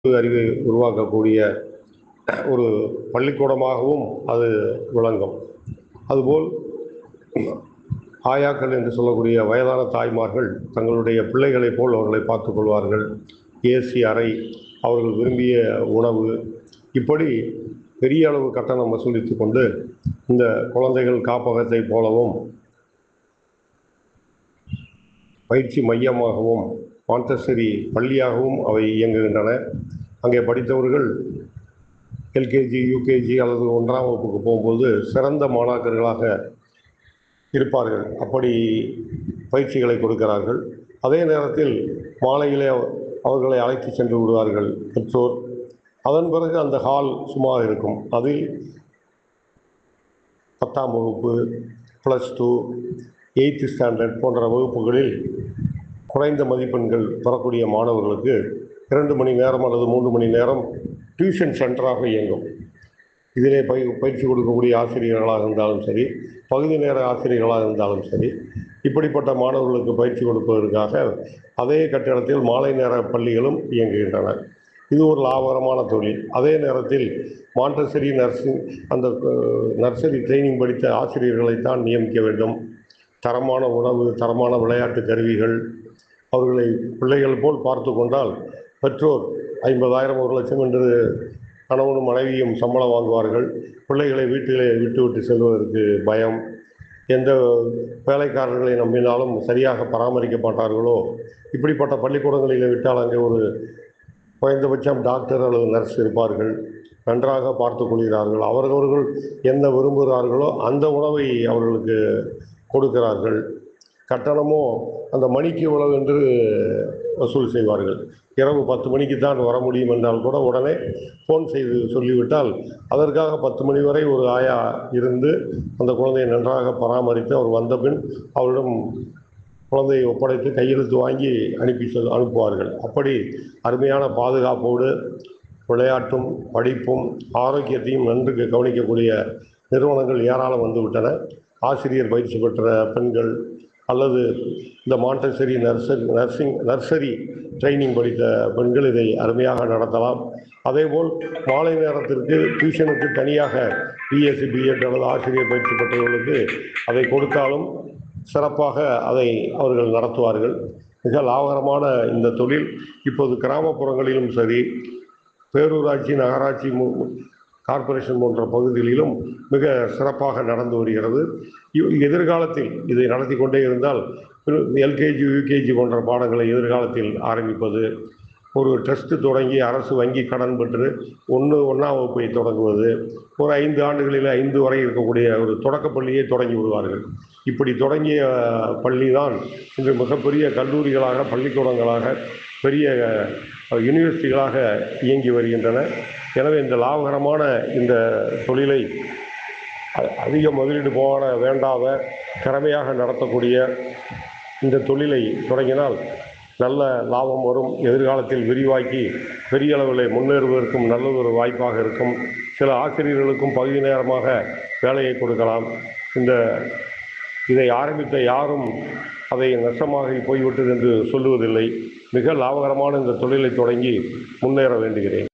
அறிவை உருவாக்கக்கூடிய ஒரு பள்ளிக்கூடமாகவும் அது விளங்கும் அதுபோல் ஆயாக்கள் என்று சொல்லக்கூடிய வயதான தாய்மார்கள் தங்களுடைய பிள்ளைகளைப் போல் அவர்களை பார்த்துக் கொள்வார்கள் ஏசி அறை அவர்கள் விரும்பிய உணவு இப்படி பெரிய அளவு கட்டணம் வசூலித்து கொண்டு இந்த குழந்தைகள் காப்பகத்தைப் போலவும் பயிற்சி மையமாகவும் மாண்டசரி பள்ளியாகவும் அவை இயங்குகின்றன அங்கே படித்தவர்கள் எல்கேஜி யூகேஜி அல்லது ஒன்றாம் வகுப்புக்கு போகும்போது சிறந்த மாணாக்கர்களாக இருப்பார்கள் அப்படி பயிற்சிகளை கொடுக்கிறார்கள் அதே நேரத்தில் மாலையிலே அவர்களை அழைத்து சென்று விடுவார்கள் பெற்றோர் அதன் பிறகு அந்த ஹால் சும்மா இருக்கும் அதில் பத்தாம் வகுப்பு ப்ளஸ் டூ எயித்து ஸ்டாண்டர்ட் போன்ற வகுப்புகளில் குறைந்த மதிப்பெண்கள் பெறக்கூடிய மாணவர்களுக்கு இரண்டு மணி நேரம் அல்லது மூன்று மணி நேரம் டியூஷன் சென்டராக இயங்கும் இதிலே பய பயிற்சி கொடுக்கக்கூடிய ஆசிரியர்களாக இருந்தாலும் சரி பகுதி நேர ஆசிரியர்களாக இருந்தாலும் சரி இப்படிப்பட்ட மாணவர்களுக்கு பயிற்சி கொடுப்பதற்காக அதே கட்டிடத்தில் மாலை நேர பள்ளிகளும் இயங்குகின்றன இது ஒரு லாபகரமான தொழில் அதே நேரத்தில் மாண்டசரி நர்சிங் அந்த அஹ், நர்சரி ட்ரைனிங் படித்த ஆசிரியர்களைத்தான் நியமிக்க வேண்டும் தரமான உணவு தரமான விளையாட்டு கருவிகள் அவர்களை பிள்ளைகள் போல் பார்த்து கொண்டால் பெற்றோர் ஐம்பதாயிரம் ஒரு லட்சம் என்று கணவனும் மனைவியும் சம்பளம் வாங்குவார்கள் பிள்ளைகளை வீட்டிலே விட்டுவிட்டு செல்வதற்கு பயம் எந்த வேலைக்காரர்களை நம்பினாலும் சரியாக பராமரிக்க மாட்டார்களோ இப்படிப்பட்ட பள்ளிக்கூடங்களில் விட்டால் அங்கே ஒரு குறைந்தபட்சம் டாக்டர் அல்லது நர்ஸ் இருப்பார்கள் நன்றாக பார்த்து கொள்கிறார்கள் அவரவர்கள் என்ன விரும்புகிறார்களோ அந்த உணவை அவர்களுக்கு கொடுக்கிறார்கள் கட்டணமோ அந்த மணிக்கு இவ்வளவு என்று வசூல் செய்வார்கள் இரவு பத்து மணிக்கு தான் வர முடியும் என்றால் கூட உடனே ஃபோன் செய்து சொல்லிவிட்டால் அதற்காக பத்து மணி வரை ஒரு ஆயா இருந்து அந்த குழந்தையை நன்றாக பராமரித்து அவர் வந்த பின் அவரிடம் குழந்தையை ஒப்படைத்து கையெழுத்து வாங்கி அனுப்பி செல் அனுப்புவார்கள் அப்படி அருமையான பாதுகாப்போடு விளையாட்டும் படிப்பும் ஆரோக்கியத்தையும் நன்கு கவனிக்கக்கூடிய நிறுவனங்கள் ஏராளம் வந்துவிட்டன ஆசிரியர் பயிற்சி பெற்ற பெண்கள் அல்லது இந்த Montessori nursery nursing nursery training படித்த பெண்கள் இதை அருமையாக நடத்தலாம் அதேபோல் மாலை நேரத்திற்கு டியூஷனுக்கு தனியாக பிஎஸ்சி பிஎட் அல்லது ஆசிரியர் பயிற்சி பெற்றவர்களுக்கு அதை கொடுத்தாலும் சிறப்பாக அதை அவர்கள் நடத்துவார்கள் மிக லாபகரமான இந்த தொழில் இப்போது கிராமப்புறங்களிலும் சரி பேரூராட்சி நகராட்சி மு- கார்ப்பரேஷன் போன்ற பகுதிகளிலும் மிக சிறப்பாக நடந்து வருகிறது இ- எதிர்காலத்தில் இதை நடத்தி கொண்டே இருந்தால் எல்கேஜி யூகேஜி போன்ற பாடங்களை எதிர்காலத்தில் ஆரம்பிப்பது ஒரு டெஸ்ட் தொடங்கி அரசு வங்கி கடன் பெற்று ஒன்று ஒன்றாம் வகுப்பை தொடங்குவது ஒரு ஐந்து ஆண்டுகளில் ஐந்து வரை இருக்கக்கூடிய ஒரு தொடக்கப்பள்ளியை தொடங்கி விடுவார்கள் இப்படி தொடங்கிய பள்ளி தான் இன்று மிகப்பெரிய கல்லூரிகளாக பள்ளிக்கூடங்களாக பெரிய அஹ், யூனிவர்சிட்டிகளாக இயங்கி வருகின்றன எனவே இந்த லாபகரமான இந்த தொழிலை அ- அதிக முதலீடு போட வேண்டாத திறமையாக நடத்தக்கூடிய இந்த தொழிலை தொடங்கினால் நல்ல லாபம் வரும் எதிர்காலத்தில் விரிவாக்கி பெரிய அளவில் முன்னேறுவதற்கும் நல்ல ஒரு வாய்ப்பாக இருக்கும் சில ஆசிரியர்களுக்கும் பகுதி நேரமாக வேலையை கொடுக்கலாம் இந்த இதை ஆரம்பித்த யாரும் அதை நஷ்டமாக போய்விட்டது என்று சொல்லுவதில்லை மிக லாபகரமான இந்த தொழிலை தொடங்கி முன்னேற வேண்டுகிறேன்